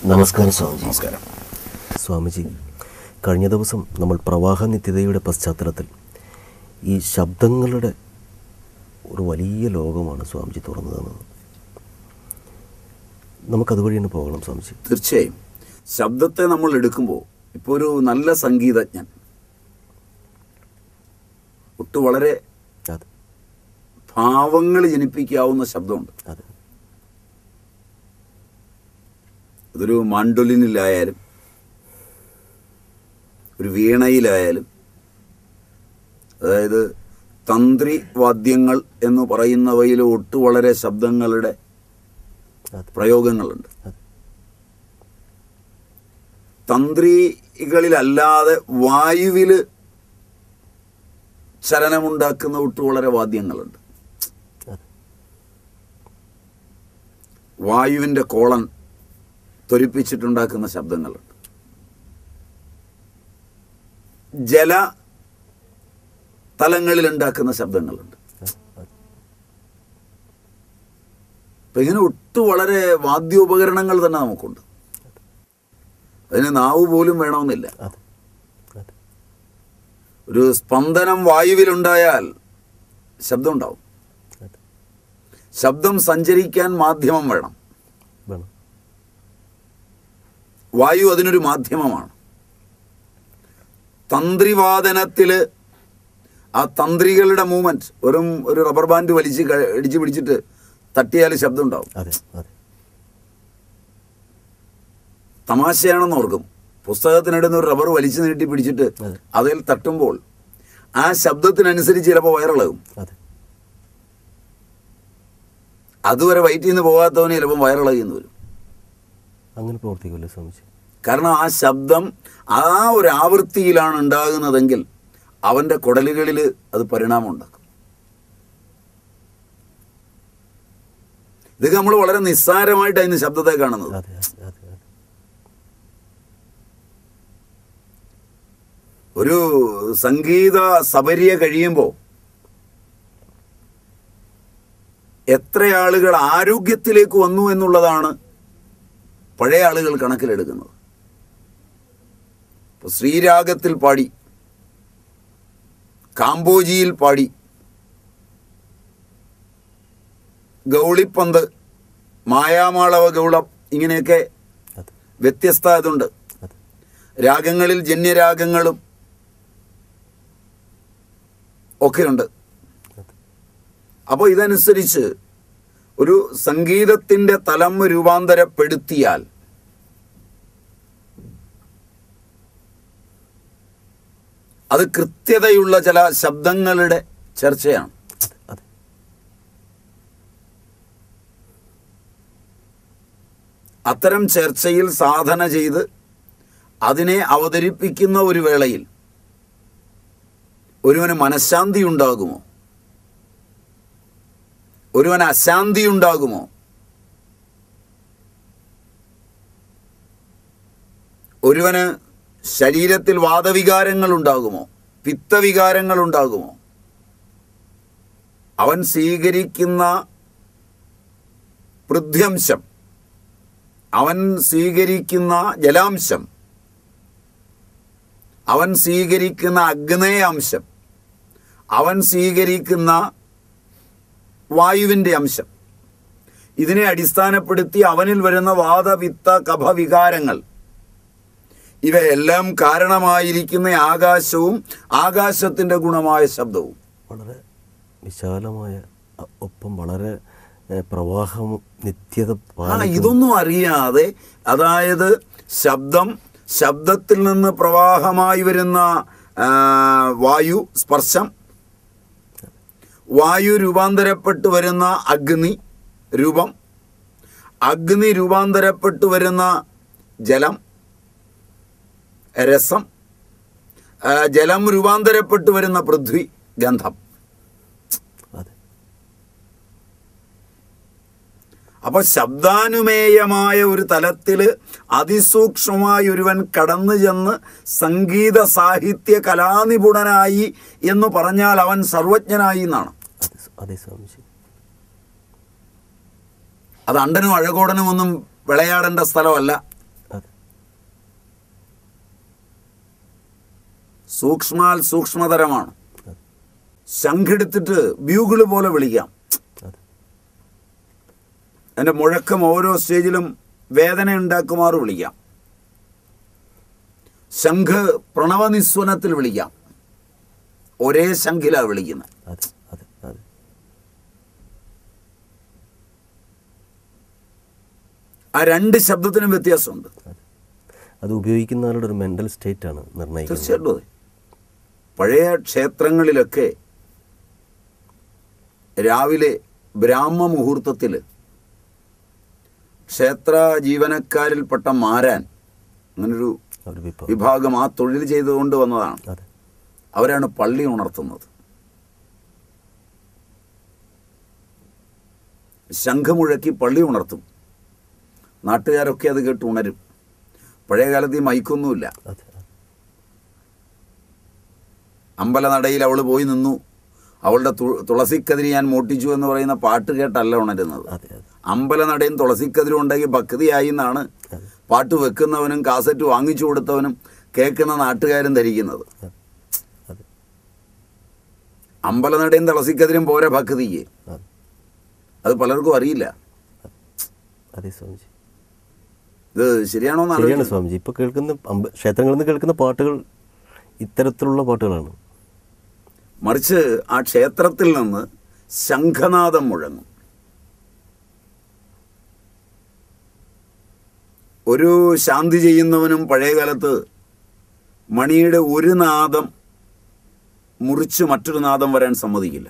നമസ്കാരം സ്വാമിജി നമസ്കാരം സ്വാമിജി കഴിഞ്ഞ ദിവസം നമ്മൾ പ്രവാഹ നിത്യതയുടെ പശ്ചാത്തലത്തിൽ ഈ ശബ്ദങ്ങളുടെ ഒരു വലിയ ലോകമാണ് സ്വാമിജി തുറന്നു തന്നത് നമുക്കതുവഴി തന്നെ പോകണം സ്വാമിജി തീർച്ചയായും ശബ്ദത്തെ നമ്മൾ എടുക്കുമ്പോൾ ഇപ്പോൾ ഒരു നല്ല സംഗീതജ്ഞൻ ഒട്ട് വളരെ അതെ ഭാവങ്ങൾ ജനിപ്പിക്കാവുന്ന ശബ്ദമുണ്ട് അതെ അതൊരു മാൻഡൊലിനിലായാലും ഒരു വീണയിലായാലും അതായത് തന്ത്രി വാദ്യങ്ങൾ എന്ന് പറയുന്നവയിൽ ഒട്ട് വളരെ ശബ്ദങ്ങളുടെ അതെ പ്രയോഗങ്ങളുണ്ട് അതെ തന്ത്രികളിലല്ലാതെ വായുവിൽ ചലനമുണ്ടാക്കുന്ന ഒട്ട് വളരെ വാദ്യങ്ങളുണ്ട് അതെ വായുവിൻ്റെ കോളൻ ത്വരിപ്പിച്ചിട്ടുണ്ടാക്കുന്ന ശബ്ദങ്ങളുണ്ട് ജല തലങ്ങളിൽ ഉണ്ടാക്കുന്ന ശബ്ദങ്ങളുണ്ട് അപ്പൊ ഇങ്ങനെ ഒട്ടു വളരെ വാദ്യോപകരണങ്ങൾ തന്നെ നമുക്കുണ്ട് അതിന് നാവ് പോലും വേണമെന്നില്ല അതെ അതെ ഒരു സ്പന്ദനം വായുവിലുണ്ടായാൽ ശബ്ദം ഉണ്ടാവും അതെ ശബ്ദം സഞ്ചരിക്കാൻ മാധ്യമം വേണം വേണം വായു അതിനൊരു മാധ്യമമാണ് തന്ത്രിവാദനത്തിൽ ആ തന്ത്രികളുടെ മൂവ്മെന്റ് വെറും ഒരു റബ്ബർ ബാൻഡ് വലിച്ച് ക- ഇടിച്ച് പിടിച്ചിട്ട് തട്ടിയാൽ ശബ്ദം ഉണ്ടാവും അതെ അതെ തമാശയാണെന്ന് ഓർക്കും പുസ്തകത്തിനിടുന്ന ഒരു റബ്ബർ വലിച്ചു നീട്ടി പിടിച്ചിട്ട് അതെ. അതിൽ തട്ടുമ്പോൾ ആ ശബ്ദത്തിനനുസരിച്ച് ചിലപ്പോൾ വയറിളകും അതെ അതുവരെ വയറ്റിൽ നിന്ന് പോകാത്തവന് ചിലപ്പോൾ വയറിളകിന്ന് വരും അങ്ങനെ പ്രവർത്തിക്കുമല്ലേ സ്വാമിജി കാരണം ആ ശബ്ദം ആ ഒരു ആവൃത്തിയിലാണ് ഉണ്ടാകുന്നതെങ്കിൽ അവൻ്റെ കുടലുകളിൽ അത് പരിണാമം ഉണ്ടാക്കും ഇതൊക്കെ നമ്മൾ വളരെ നിസ്സാരമായിട്ടാണ് ഇന്ന് ശബ്ദത്തെ കാണുന്നത് അതെ അതെ അതെ അതെ ഒരു സംഗീത സബരിയ കഴിയുമ്പോൾ എത്ര ആളുകൾ ആരോഗ്യത്തിലേക്ക് വന്നു എന്നുള്ളതാണ് പഴയ ആളുകൾ കണക്കിലെടുക്കുന്നത് ഇപ്പൊ ശ്രീരാഗത്തിൽ പാടി കാമ്പോജിയിൽ പാടി ഗൗളിപ്പന്ത് മായാമാളവ ഗൗളം ഇങ്ങനെയൊക്കെ അതെ വ്യത്യസ്ത ഇതുണ്ട് അതെ രാഗങ്ങളിൽ ജന്യരാഗങ്ങളും ഒക്കെയുണ്ട് അതെ അപ്പോൾ ഇതനുസരിച്ച് ഒരു സംഗീതത്തിൻ്റെ തലം രൂപാന്തരപ്പെടുത്തിയാൽ അത് കൃത്യതയുള്ള ചില ശബ്ദങ്ങളുടെ ചർച്ചയാണ് അതെ അത്തരം ചർച്ചയിൽ സാധന ചെയ്ത് അതിനെ അവതരിപ്പിക്കുന്ന ഒരു വേളയിൽ ഒരുവന് മനഃശാന്തി ഉണ്ടാകുമോ ഒരുവന് അശാന്തി ഉണ്ടാകുമോ ഒരുവന് ശരീരത്തിൽ വാദവികാരങ്ങൾ ഉണ്ടാകുമോ പിത്തവികാരങ്ങൾ ഉണ്ടാകുമോ അവൻ സ്വീകരിക്കുന്ന പൃഥ്യംശം അവൻ സ്വീകരിക്കുന്ന ജലാംശം അവൻ സ്വീകരിക്കുന്ന അഗ്നേയാംശം അവൻ സ്വീകരിക്കുന്ന വായുവിൻ്റെ അംശം ഇതിനെ അടിസ്ഥാനപ്പെടുത്തി അവനിൽ വരുന്ന വാദവിത്ത കഫവികാരങ്ങൾ ഇവയെല്ലാം കാരണമായിരിക്കുന്ന ആകാശവും ആകാശത്തിൻ്റെ ഗുണമായ ശബ്ദവും വളരെ വിശാലമായ അ- ഒപ്പം വളരെ ഏഹ്, പ്രവാഹം നിത്യത ആ പാലിക്കുന്ന- ഇതൊന്നും അറിയാതെ അതായത് ശബ്ദം ശബ്ദത്തിൽ നിന്ന് പ്രവാഹമായി വരുന്ന ആ, വായു സ്പർശം വായു രൂപാന്തരപ്പെട്ടു വരുന്ന അഗ്നി രൂപം അഗ്നി രൂപാന്തരപ്പെട്ടു വരുന്ന ജലം രസം ആ, ജലം രൂപാന്തരപ്പെട്ടു വരുന്ന പൃഥ്വി ഗന്ധം അതെ അപ്പൊ ശബ്ദാനുമേയമായ ഒരു തലത്തിൽ അതിസൂക്ഷ്മമായി ഒരുവൻ കടന്നു ചെന്ന് സംഗീത സാഹിത്യ കലാനിപുണനായി എന്ന് പറഞ്ഞാൽ അവൻ സർവജ്ഞനായി എന്നാണ് അതെ സ്- അതെ സ്വാമിജി അത് അണ്ടനും അഴകോടനും ഒന്നും വിളയാടേണ്ട സ്ഥലമല്ല സൂക്ഷ്മാൽ സൂക്ഷ്മതരമാണ് ശംഖെടുത്തിട്ട് ബ്യൂഗിള് പോലെ വിളിക്കാം അതെ അതിൻ്റെ മുഴക്കം ഓരോ സ്റ്റേജിലും വേദന ഉണ്ടാക്കുമാറ് വിളിക്കാം ശംഖ് പ്രണവനിസ്വനത്തിൽ വിളിക്കാം ഒരേ ശംഖിലാണ് വിളിക്കുന്നത് അതെ അതെ അതെ ആ രണ്ട് ശബ്ദത്തിനും വ്യത്യാസമുണ്ട് അത് ഉപയോഗിക്കുന്ന ആളുടെ ഒരു മെൻ്റൽ സ്റ്റേറ്റ് ആണ് നിർണ്ണയിക്കുന്നത് തീർച്ചയായിട്ടും അതെ പഴയ ക്ഷേത്രങ്ങളിലൊക്കെ രാവിലെ ബ്രാഹ്മ മുഹൂർത്തത്തിൽ ക്ഷേത്ര ജീവനക്കാരിൽപ്പെട്ട മാരാൻ അങ്ങനൊരു ഒരു വിഭവം വിഭാഗം ആ തൊഴിൽ ചെയ്തുകൊണ്ട് വന്നതാണ് അതെ അവരാണ് പള്ളി ഉണർത്തുന്നത് ശംഖമുഴക്കി പള്ളി ഉണർത്തും നാട്ടുകാരൊക്കെ അത് കേട്ട് ഉണരും പഴയ കാലത്ത് ഈ മൈക്കൊന്നുമില്ല അതെ അതെ അമ്പലനടയിൽ അവൾ പോയി നിന്നു അവളുടെ തു- തുളസിക്കതിരി ഞാൻ മോട്ടിച്ചു എന്ന് പറയുന്ന പാട്ട് കേട്ടല്ല ഉണരുന്നത് അതെ അതെ അമ്പലനടയും തുളസിക്കതിരും ഉണ്ടെങ്കിൽ ഭക്തിയായി എന്നാണ് അതെ പാട്ട് വെക്കുന്നവനും കാസറ്റ് വാങ്ങിച്ചു കൊടുത്തവനും കേൾക്കുന്ന നാട്ടുകാരും ധരിക്കുന്നത് അതെ അതെ അമ്പലനടയും തുളസിക്കതിരും പോരെ ഭക്തിക്ക് അതെ അത് പലർക്കും അറിയില്ല അതെ സ്വാമിജി ഇത് ശരിയാണോ എന്ന് ശരിയാണ് ആലോചിക്കണം. സ്വാമിജി ഇപ്പോൾ കേൾക്കുന്ന അമ്പ ക്ഷേത്രങ്ങളിൽ നിന്ന് കേൾക്കുന്ന പാട്ടുകൾ ഇത്തരത്തിലുള്ള പാട്ടുകളാണ് മറിച്ച് ആ ക്ഷേത്രത്തിൽ നിന്ന് ശംഖനാദം മുഴങ്ങും ഒരു ശാന്തി ചെയ്യുന്നവനും പഴയ കാലത്ത് മണിയുടെ ഒരു നാദം മുറിച്ച് മറ്റൊരു നാദം വരാൻ സമ്മതിക്കില്ല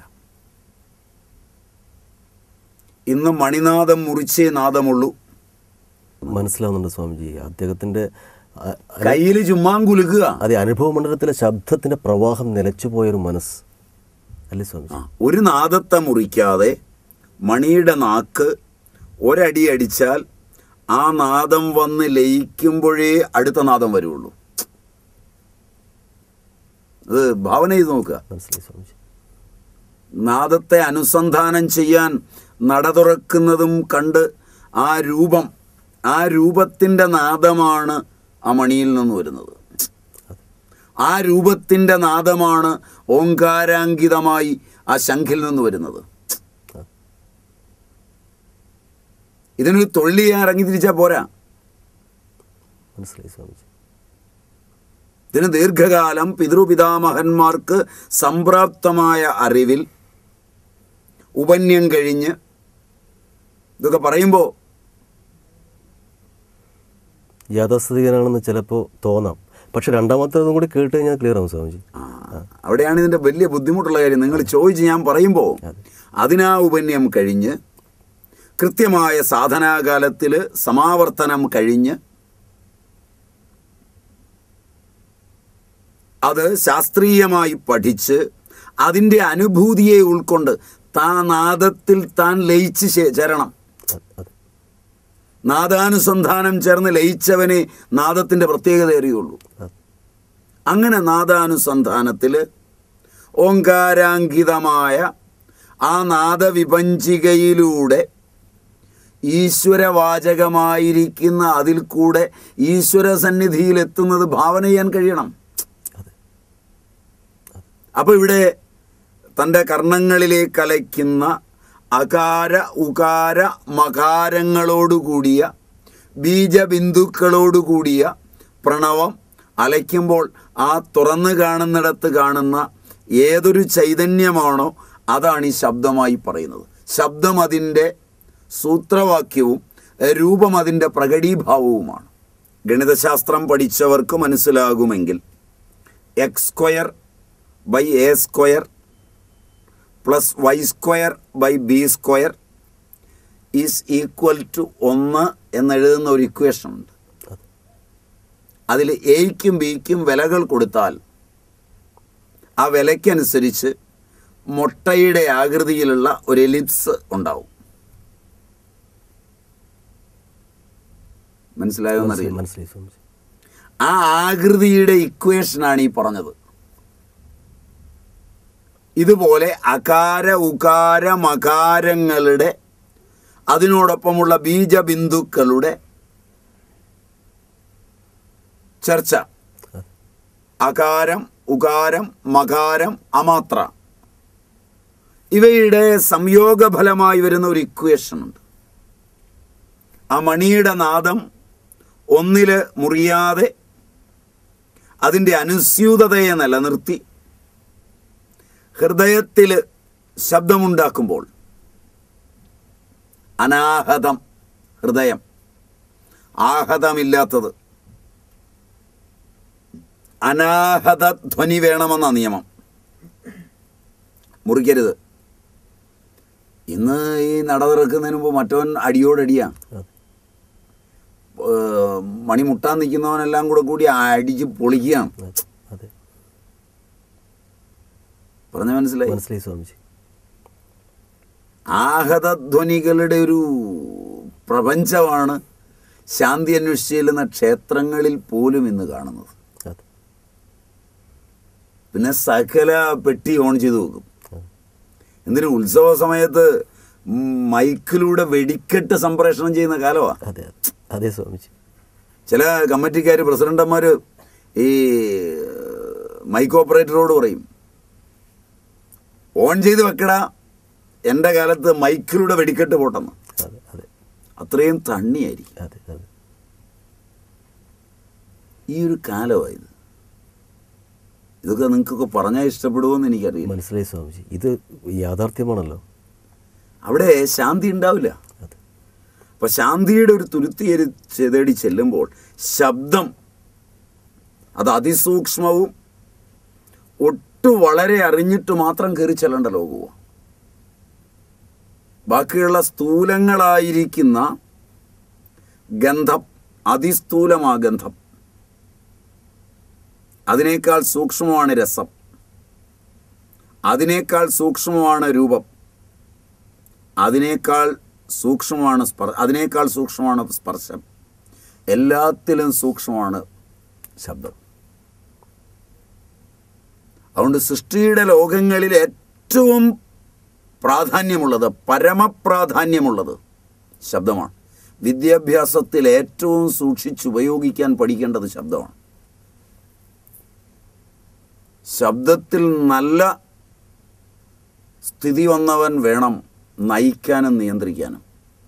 ഇന്ന് മണിനാദം മുറിച്ചേ നാദമുള്ളൂ മനസ്സിലാവുന്നുണ്ട് സ്വാമിജി അദ്ദേഹത്തിൻ്റെ അ- അ- കയ്യിൽ ചുമ്മാൻ കുലുക്കുക അതെ അനുഭവ മണ്ഡലത്തിലെ ശബ്ദത്തിൻ്റെ പ്രവാഹം നിലച്ചുപോയൊരു മനസ്സ് അല്ലേ സ്വാമിജി ആ, ഒരു നാദത്തെ മുറിക്കാതെ മണിയുടെ നാക്ക് ഒരടി അടിച്ചാൽ ആ നാദം വന്ന് ലയിക്കുമ്പോഴേ അടുത്ത നാദം വരുള്ളൂ അത് ഭാവന ചെയ്ത് നോക്കുക മനസ്സിലായി സ്വാമിജി നാദത്തെ അനുസന്ധാനം ചെയ്യാൻ നട തുറക്കുന്നതും കണ്ട് ആ രൂപം ആ രൂപത്തിൻ്റെ നാദമാണ് ആ മണിയിൽ നിന്ന് വരുന്നത് ആ രൂപത്തിൻ്റെ നാദമാണ് ഓങ്കാരാങ്കിതമായി ആ ശംഖിൽ നിന്ന് വരുന്നത് ഇതിനൊരു തൊഴിൽ ചെയ്യാൻ ഇറങ്ങി തിരിച്ചാൽ പോരാ മനസ്സിലായി സ്വാമിജി ഇതിന് ദീർഘകാലം പിതൃപിതാമഹന്മാർക്ക് സംപ്രാപ്തമായ അറിവിൽ ഉപന്യം കഴിഞ്ഞ് ഇതൊക്കെ പറയുമ്പോൾ യാഥാസ്ഥിതികനാണെന്ന് ചിലപ്പോൾ തോന്നാം പക്ഷെ രണ്ടാമത്തേതും കൂടി കേട്ട് കഴിഞ്ഞാൽ ക്ലിയർ ആവും സ്വാമിജി അവിടെയാണ് ഇതിൻ്റെ വലിയ ബുദ്ധിമുട്ടുള്ള കാര്യം നിങ്ങൾ ചോദിച്ച് ഞാൻ പറയുമ്പോൾ അതെ. അതിനാ ഉപന്യം കഴിഞ്ഞ് കൃത്യമായ സാധനാകാലത്തിൽ സമാവർത്തനം കഴിഞ്ഞ് അത് ശാസ്ത്രീയമായി പഠിച്ച് അതിൻ്റെ അനുഭൂതിയെ ഉൾക്കൊണ്ട് താ നാദത്തിൽ താൻ ലയിച്ച് ശേ- ചേരണം അ- അതെ നാദാനുസന്ധാനം ചേർന്ന് ലയിച്ചവനെ നാദത്തിൻ്റെ പ്രത്യേകത അറിയുള്ളൂ അതെ അങ്ങനെ നാദാനുസന്ധാനത്തിൽ ഓങ്കാരാങ്കിതമായ ആ നാദവിഭഞ്ചികയിലൂടെ ഈശ്വരവാചകമായിരിക്കുന്ന അതിൽ കൂടെ ഈശ്വര സന്നിധിയിൽ എത്തുന്നത് ഭാവന ചെയ്യാൻ കഴിയണം അതെ അപ്പോൾ ഇവിടെ തൻ്റെ കർണങ്ങളിലേക്ക് അലയ്ക്കുന്ന അകാര ഉകാര മകാരങ്ങളോടുകൂടിയ ബീജബിന്ദുക്കളോടുകൂടിയ പ്രണവം അലയ്ക്കുമ്പോൾ ആ തുറന്നു കാണുന്നിടത്ത് കാണുന്ന ഏതൊരു ചൈതന്യമാണോ അതാണ് ഈ ശബ്ദമായി പറയുന്നത് ശബ്ദം അതിൻ്റെ സൂത്രവാക്യവും രൂപം അതിൻ്റെ പ്രകടീഭാവവുമാണ് ഗണിതശാസ്ത്രം പഠിച്ചവർക്ക് മനസ്സിലാകുമെങ്കിൽ X square by A square plus Y square by B square is equal to ഒന്ന് എന്നെഴുതുന്ന ഒരു ഇക്വേഷൻ ഉണ്ട് അതെ അതിൽ എയ്ക്കും ബിക്കും വിലകൾ കൊടുത്താൽ ആ വിലയ്ക്കനുസരിച്ച് മുട്ടയുടെ ആകൃതിയിലുള്ള ഒരു എലിപ്സ് ഉണ്ടാവും മനസ്സിലായോ എന്നറിയില്ല മനസ്സിലായി സ്വാമിജി ആ ആകൃതിയുടെ ഇക്വേഷനാണ് ഈ പറഞ്ഞത് ഇതുപോലെ അകാര ഉകാര മകാരങ്ങളുടെ അതിനോടൊപ്പമുള്ള ബീജബിന്ദുക്കളുടെ ചർച്ച അതെ അകാരം ഉകാരം മകാരം അമാത്ര ഇവയുടെ സംയോഗഫലമായി വരുന്ന ഒരു ഇക്വേഷൻ ഉണ്ട് ആ മണിയുടെ നാദം ഒന്നില് മുറിയാതെ അതിൻ്റെ അനുസ്യൂതതയെ നിലനിർത്തി ഹൃദയത്തിൽ ശബ്ദമുണ്ടാക്കുമ്പോൾ അനാഹതം ഹൃദയം ആഹതമില്ലാത്തത് അനാഹത ധ്വനി വേണമെന്ന നിയമം മുറിക്കരുത് ഇന്ന് ഈ നട തുറക്കുന്നതിന് മുമ്പ് മറ്റവൻ അടിയോടടിയാ അതെ ഏർ മണി മുട്ടാൻ നിൽക്കുന്നവനെല്ലാം കൂടെ കൂടി അടിച്ച് പൊളിക്കുകയാണ് അതെ അതെ പറഞ്ഞ മനസ്സിലായി മനസ്സിലായി സ്വാമിജി ആഹതധ്വനികളുടെ ഒരു പ്രപഞ്ചമാണ് ശാന്തി അന്വേഷിച്ച് ചെല്ലുന്ന ക്ഷേത്രങ്ങളിൽ പോലും ഇന്ന് കാണുന്നത് അതെ പിന്നെ സകല പെട്ടി ഓൺ ചെയ്ത് വെക്കും അതെ എന്തിനു ഉത്സവ സമയത്ത് മൈക്കിലൂടെ വെടിക്കെട്ട് സംപ്രേഷണം ചെയ്യുന്ന കാലമാണ് അതെ അതെ അതെ സ്വാമിജി ചില കമ്മിറ്റിക്കാർ പ്രസിഡന്റന്മാർ ഈ മൈക്ക് ഓപ്പറേറ്ററോട് പറയും ഓൺ ചെയ്ത് വെക്കടാ എൻ്റെ കാലത്ത് മൈക്കിലൂടെ വെടിക്കെട്ട് പോട്ടെന്ന് അതെ അതെ അത്രയും തണ്ണിയായിരിക്കും അതെ അതെ ഈ ഒരു കാലമായത് ഇതൊക്കെ നിങ്ങൾക്കൊക്കെ പറഞ്ഞാൽ ഇഷ്ടപ്പെടുമോയെന്ന് എനിക്കറിയില്ല മനസ്സിലായി സ്വാമിജി ഇത് യാഥാർത്ഥ്യമാണല്ലോ അവിടെ ശാന്തി ഉണ്ടാവില്ല അതെ അപ്പൊ ശാന്തിയുടെ ഒരു തുരുത്തിയേരി തേടി ചെല്ലുമ്പോൾ ശബ്ദം അത് അതിസൂക്ഷ്മവും ഒട്ടു വളരെ അറിഞ്ഞിട്ട് മാത്രം കയറി ചെല്ലേണ്ട ലോകവും ബാക്കിയുള്ള സ്ഥൂലങ്ങളായിരിക്കുന്ന ഗന്ധം അതിസ്ഥൂലമാ ഗന്ധം അതിനേക്കാൾ സൂക്ഷ്മമാണ് രസം അതിനേക്കാൾ സൂക്ഷ്മമാണ് രൂപം അതിനേക്കാൾ സൂക്ഷ്മമാണ് സ്പർ അതിനേക്കാൾ സൂക്ഷ്മമാണ് സ്പർശം എല്ലാത്തിലും സൂക്ഷ്മമാണ് ശബ്ദം അതുകൊണ്ട് സൃഷ്ടിയുടെ ലോകങ്ങളിൽ ഏറ്റവും പ്രാധാന്യമുള്ളത് പരമപ്രാധാന്യമുള്ളത് ശബ്ദമാണ് വിദ്യാഭ്യാസത്തിൽ ഏറ്റവും സൂക്ഷിച്ചുപയോഗിക്കാൻ പഠിക്കേണ്ടത് ശബ്ദമാണ് ശബ്ദത്തിൽ നല്ല സ്ഥിതി വന്നവൻ വേണം നയിക്കാനും നിയന്ത്രിക്കാനും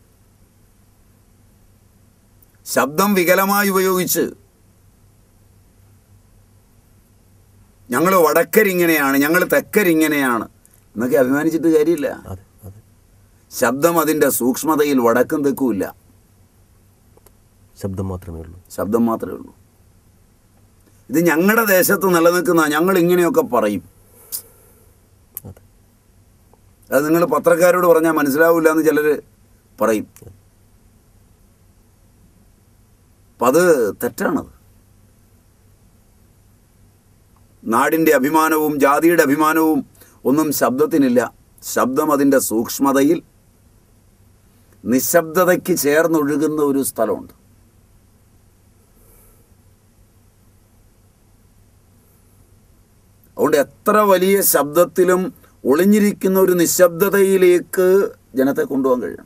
ശബ്ദം വികലമായി ഉപയോഗിച്ച് ഞങ്ങൾ വടക്കരിങ്ങനെയാണ് ഞങ്ങൾ തെക്കരിങ്ങനെയാണ് എന്നൊക്കെ അഭിമാനിച്ചിട്ട് കാര്യമില്ല അതെ അതെ ശബ്ദം അതിൻ്റെ സൂക്ഷ്മതയിൽ വടക്കും തെക്കുമില്ല ശബ്ദം മാത്രമേ ഉള്ളൂ ശബ്ദം മാത്രമേ ഉള്ളൂ ഇത് ഞങ്ങളുടെ ദേശത്ത് നിലനിൽക്കുന്ന ഞങ്ങൾ ഇങ്ങനെയൊക്കെ പറയും അതെ അത് നിങ്ങൾ പത്രക്കാരോട് പറഞ്ഞാൽ മനസ്സിലാവില്ല എന്ന് ചിലർ പറയും അപ്പം അത് തെറ്റാണത് നാടിൻ്റെ അഭിമാനവും ജാതിയുടെ അഭിമാനവും ഒന്നും ശബ്ദത്തിനില്ല ശബ്ദം അതിൻ്റെ സൂക്ഷ്മതയിൽ നിശബ്ദതയ്ക്ക് ചേർന്നൊഴുകുന്ന ഒരു സ്ഥലമുണ്ട് അതുകൊണ്ട് എത്ര വലിയ ശബ്ദത്തിലും ഒളിഞ്ഞിരിക്കുന്ന ഒരു നിശബ്ദതയിലേക്ക് ജനത്തെ കൊണ്ടുപോകാൻ കഴിയണം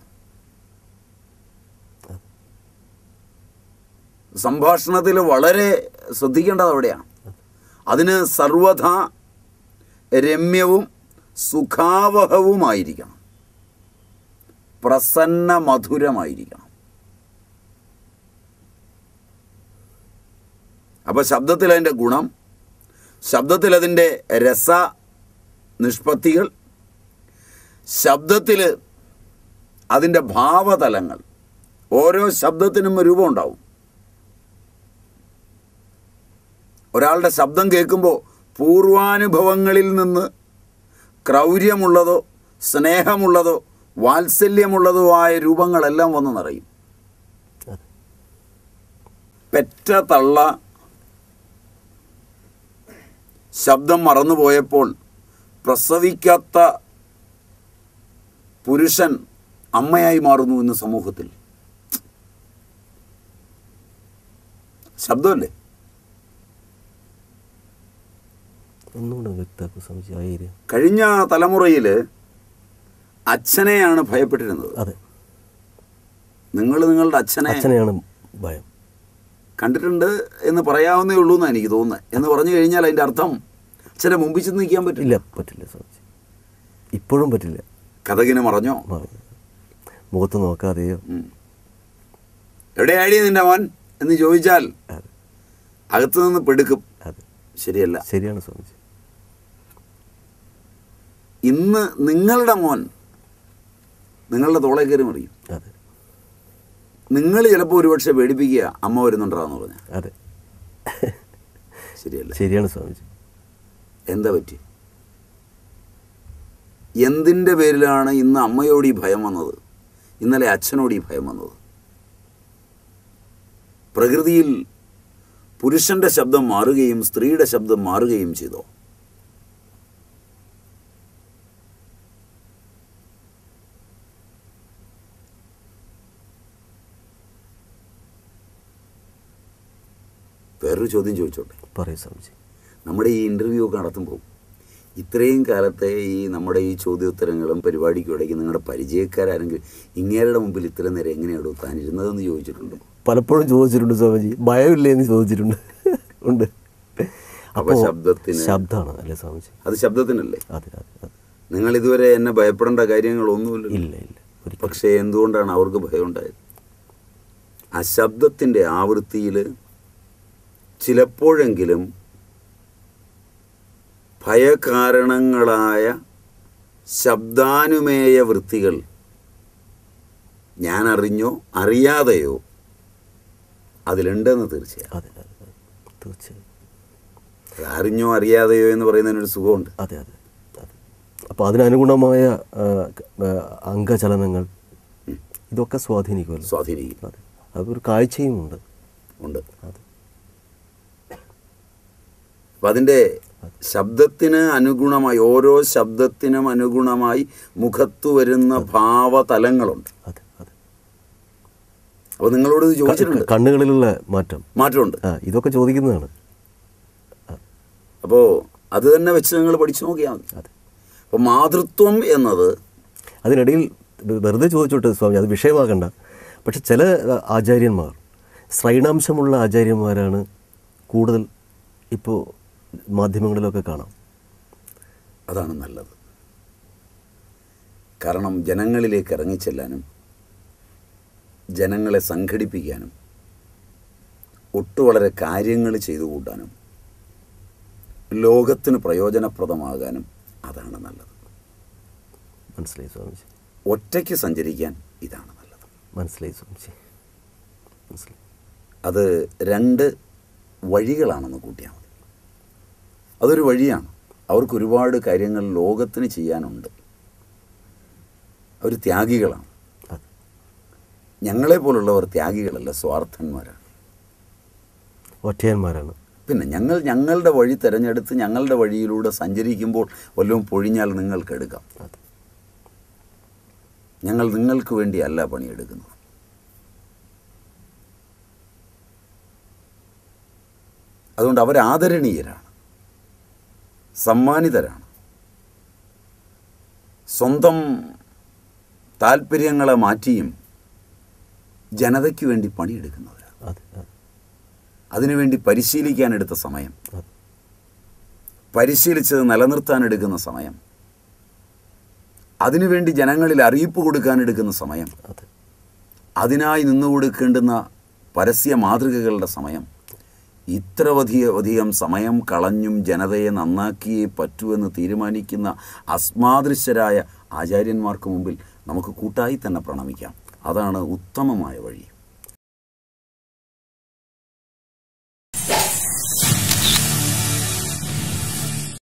സംഭാഷണത്തിൽ വളരെ ശ്രദ്ധിക്കേണ്ടത് അവിടെയാണ് അതിന് സർവഥ രമ്യവും സുഖാവഹവുമായിരിക്കണം പ്രസന്ന മധുരമായിരിക്കണം അപ്പോൾ ശബ്ദത്തിൽ അതിൻ്റെ ഗുണം ശബ്ദത്തിൽ അതിൻ്റെ രസ നിഷ്പത്തികൾ ശബ്ദത്തിൽ അതിൻ്റെ ഭാവതലങ്ങൾ ഓരോ ശബ്ദത്തിനും ഒരു രൂപം ഉണ്ടാവും ഒരാളുടെ ശബ്ദം കേൾക്കുമ്പോൾ പൂർവാനുഭവങ്ങളിൽ നിന്ന് ക്രൗര്യമുള്ളതോ സ്നേഹമുള്ളതോ വാത്സല്യമുള്ളതോ ആയ രൂപങ്ങളെല്ലാം വന്ന് നിറയും അതെ പെറ്റ തള്ള ശബ്ദം മറന്നുപോയപ്പോൾ പ്രസവിക്കാത്ത പുരുഷൻ അമ്മയായി മാറുന്നു ഇന്ന് സമൂഹത്തിൽ ശബ്ദമല്ലേ ഒന്നുകൂടെ വ്യക്തമാക്കും സ്വാമിജി ആ ഏരിയ കഴിഞ്ഞ തലമുറയിൽ അച്ഛനെയാണ് ഭയപ്പെട്ടിരുന്നത് അതെ നിങ്ങൾ നിങ്ങളുടെ അച്ഛനെ അച്ഛനെയാണ് ഭയം കണ്ടിട്ടുണ്ട് എന്ന് പറയാവുന്നേ ഉള്ളൂ എന്നാണ് എനിക്ക് തോന്നുന്നത് എന്ന് പറഞ്ഞു കഴിഞ്ഞാൽ അതിൻ്റെ അർത്ഥം അച്ഛൻ്റെ മുമ്പിൽ ചെന്ന് നിൽക്കാൻ പറ്റില്ല ഇല്ല പറ്റില്ല സ്വാമിജി ഇപ്പോഴും പറ്റില്ല കഥകിനെ മറഞ്ഞോ മ- മുഖത്ത് നോക്കാതെയോ ഉം. എവിടെയാടി നിന്റെ മോൻ എന്ന് ചോദിച്ചാൽ അതെ അകത്തു നിന്ന് പെടുക്കും അതെ ശരിയല്ല ശരിയാണ് സ്വാമിജി ഇന്ന് നിങ്ങളുടെ മോൻ നിങ്ങളുടെ തോളെ കയറി മറിയും അതെ നിങ്ങൾ ചിലപ്പോൾ ഒരുപക്ഷെ പേടിപ്പിക്കുക അമ്മ വരുന്നുണ്ടാന്ന് പറഞ്ഞ അതെ ശരിയല്ല ശരിയാണ് സ്വാമിജി എന്താ പറ്റി എന്തിൻ്റെ പേരിലാണ് ഇന്ന് അമ്മയോട് ഈ ഭയം വന്നത് ഇന്നലെ അച്ഛനോട് ഈ ഭയം വന്നത് പ്രകൃതിയിൽ പുരുഷന്റെ ശബ്ദം മാറുകയും സ്ത്രീയുടെ ശബ്ദം മാറുകയും ചെയ്തോ വേറൊരു ചോദ്യം ചോദിച്ചോട്ടെ പറയൂ സ്വാമിജി നമ്മുടെ ഈ ഇൻ്റർവ്യൂ ഒക്കെ നടത്തുമ്പോൾ ഇത്രയും കാലത്തെ ഈ നമ്മുടെ ഈ ചോദ്യോത്തരങ്ങളും പരിപാടിക്കും ഇടയ്ക്ക് നിങ്ങളുടെ പരിചയക്കാരാരെങ്കിലും ഇങ്ങേരുടെ മുമ്പിൽ ഇത്ര നേരം എങ്ങനെയാണോ താൻ ഇരുന്നതെന്ന് ചോദിച്ചിട്ടുണ്ടോ പലപ്പോഴും ചോദിച്ചിട്ടുണ്ട് സ്വാമിജി ഭയമില്ലേ എന്ന് ചോദിച്ചിട്ടുണ്ട് ഉണ്ട് അപ്പൊ ശബ്ദത്തിന് ശബ്ദമാണ് അല്ലേ സ്വാമിജി അത് ശബ്ദത്തിനല്ലേ അതെ അതെ അതെ നിങ്ങൾ ഇതുവരെ എന്നെ ഭയപ്പെടേണ്ട കാര്യങ്ങളൊന്നുമില്ല ഇല്ല ഇല്ല ഒരിക്കലും പക്ഷേ എന്തുകൊണ്ടാണ് അവർക്ക് ഭയം ഉണ്ടായത് ആ ശബ്ദത്തിൻ്റെ ആവൃത്തിയിൽ ചിലപ്പോഴെങ്കിലും ഭയകാരണങ്ങളായ ശബ്ദാനുമേയ വൃത്തികൾ ഞാൻ അറിഞ്ഞോ അറിയാതെയോ അതിലുണ്ടെന്ന് തീർച്ചയാണ് അതെ അതെ അതെ തീർച്ചയായും അത് അറിഞ്ഞോ അറിയാതെയോ എന്ന് പറയുന്നതിനൊരു സുഖമുണ്ട് അതെ അതെ അതെ അപ്പോൾ അതിനനുഗുണമായ ആ, ആ, അംഗചലനങ്ങൾ ഇതൊക്കെ സ്വാധീനിക്കുമല്ലോ സ്വാധീനിക്കും അതെ അതൊരു കാഴ്ചയും ഉണ്ട് ഉണ്ട് അതെ അപ്പം അതിൻ്റെ ശബ്ദത്തിന് അനുഗുണമായി ഓരോ ശബ്ദത്തിനും അനുഗുണമായി മുഖത്ത് വരുന്ന ഭാവതലങ്ങളുണ്ട് അതെ അതെ അപ്പോൾ നിങ്ങളോട് ഇത് ചോദിച്ചിട്ടുണ്ട് ക- കണ്ണുകളിലുള്ള മാറ്റം മാറ്റമുണ്ട് ആ ഇതൊക്കെ ചോദിക്കുന്നതാണ് അപ്പോൾ അത് തന്നെ വെച്ച് നിങ്ങൾ പഠിച്ചു നോക്കിയാൽ മതി അതെ അപ്പോൾ മാതൃത്വം എന്നത് അതിനിടയിൽ വെ- വെറുതെ ചോദിച്ചോട്ടെ സ്വാമി അത് വിഷയമാകണ്ട പക്ഷെ ചില ആ, ആചാര്യന്മാർ ശ്രൈണാംശമുള്ള ആചാര്യന്മാരാണ് കൂടുതൽ ഇപ്പോൾ മാധ്യമങ്ങളിലൊക്കെ കാണാം അതാണ് നല്ലത് കാരണം ജനങ്ങളിലേക്ക് ഇറങ്ങിച്ചെല്ലാനും ജനങ്ങളെ സംഘടിപ്പിക്കാനും ഒട്ടു വളരെ കാര്യങ്ങൾ ചെയ്തു കൂട്ടാനും ലോകത്തിന് പ്രയോജനപ്രദമാകാനും അതാണ് നല്ലത് മനസ്സിലായി സ്വാമിജി ഒറ്റയ്ക്ക് സഞ്ചരിക്കാൻ ഇതാണ് നല്ലത് മനസ്സിലായി സ്വാമിജി മനസ്സിലായി അത് രണ്ട് വഴികളാണെന്ന് കൂട്ടിയാൽ മതി അതൊരു വഴിയാണ് അവർക്ക് ഒരുപാട് കാര്യങ്ങൾ ലോകത്തിന് ചെയ്യാനുണ്ട് അവർ ത്യാഗികളാണ് അതെ ഞങ്ങളെ പോലുള്ളവർ ത്യാഗികളല്ല സ്വാർത്ഥന്മാരാണ് ഒറ്റയന്മാരാണ് പിന്നെ ഞങ്ങൾ ഞങ്ങളുടെ വഴി തിരഞ്ഞെടുത്ത് ഞങ്ങളുടെ വഴിയിലൂടെ സഞ്ചരിക്കുമ്പോൾ വല്ലതും പൊഴിഞ്ഞാൽ നിങ്ങൾക്ക് എടുക്കാം അതെ ഞങ്ങൾ നിങ്ങൾക്ക് വേണ്ടിയല്ല പണിയെടുക്കുന്നത് അതുകൊണ്ട് അവർ ആദരണീയരാണ് സമ്മാനിതരാണ് സ്വന്തം താല്പര്യങ്ങളെ മാറ്റിയും ജനതയ്ക്ക് വേണ്ടി പണിയെടുക്കുന്നവരാണ് അതെ അതെ അതിനുവേണ്ടി പരിശീലിക്കാൻ എടുത്ത സമയം അതെ പരിശീലിച്ചത് നിലനിർത്താൻ എടുക്കുന്ന സമയം അതിനുവേണ്ടി ജനങ്ങളിൽ അറിയിപ്പ് കൊടുക്കാൻ എടുക്കുന്ന സമയം അതെ അതിനായി നിന്നു കൊടുക്കേണ്ടുന്ന പരസ്യ മാതൃകകളുടെ സമയം ഇത്ര വലിയ അധികം സമയം കളഞ്ഞും ജനതയെ നന്നാക്കിയേ പറ്റൂ എന്ന് തീരുമാനിക്കുന്ന അസ്മാദൃശ്യരായ ആചാര്യന്മാർക്ക് മുമ്പിൽ നമുക്ക് കൂട്ടായി തന്നെ പ്രണമിക്കാം അതാണ് ഉത്തമമായ വഴി